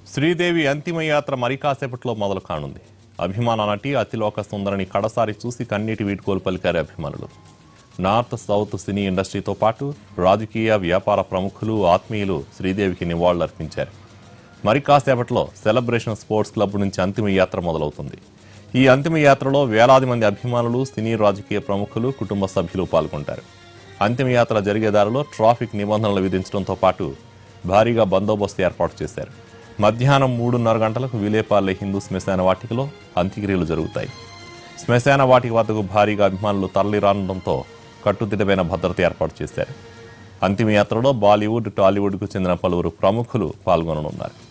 శ్రీదేవి అంతిమయాత్ర మరి కాసేపట్లో మొదలు కానుంది అభిమాన నటి అతిలోక సుందరిని కడసారి చూసి కన్నీటి వీడ్కోలు పలికారు అభిమానులు నార్త్ సౌత్ సినీ ఇండస్ట్రీతో పాటు రాజకీయ వ్యాపార ప్రముఖులు ఆత్మీయులు శ్రీదేవికి నివాళులర్పించారు మరి కాసేపట్లో సెలబ్రేషన్ స్పోర్ట్స్ క్లబ్ నుంచి అంతిమ యాత్ర మొదలవుతుంది ఈ అంతిమ యాత్రలో వేలాది మంది అభిమానులు సినీ రాజకీయ ప్రముఖులు కుటుంబ సభ్యులు పాల్గొంటారు అంతిమ యాత్ర జరిగే దారిలో ట్రాఫిక్ నిబంధనలు విధించడంతో పాటు భారీగా బందోబస్తు ఏర్పాటు చేశారు మధ్యాహ్నం మూడున్నర గంటలకు విలేపార్లే హిందూ శ్మశాన వాటికలో అంత్యక్రియలు జరుగుతాయి శ్మశాన వాటిక వద్దకు భారీగా అభిమానులు తరలిరానుండటంతో కట్టుదిట్టమైన భద్రత ఏర్పాటు చేశారు అంతిమ యాత్రలో బాలీవుడ్ టాలీవుడ్కు చెందిన పలువురు ప్రముఖులు పాల్గొననున్నారు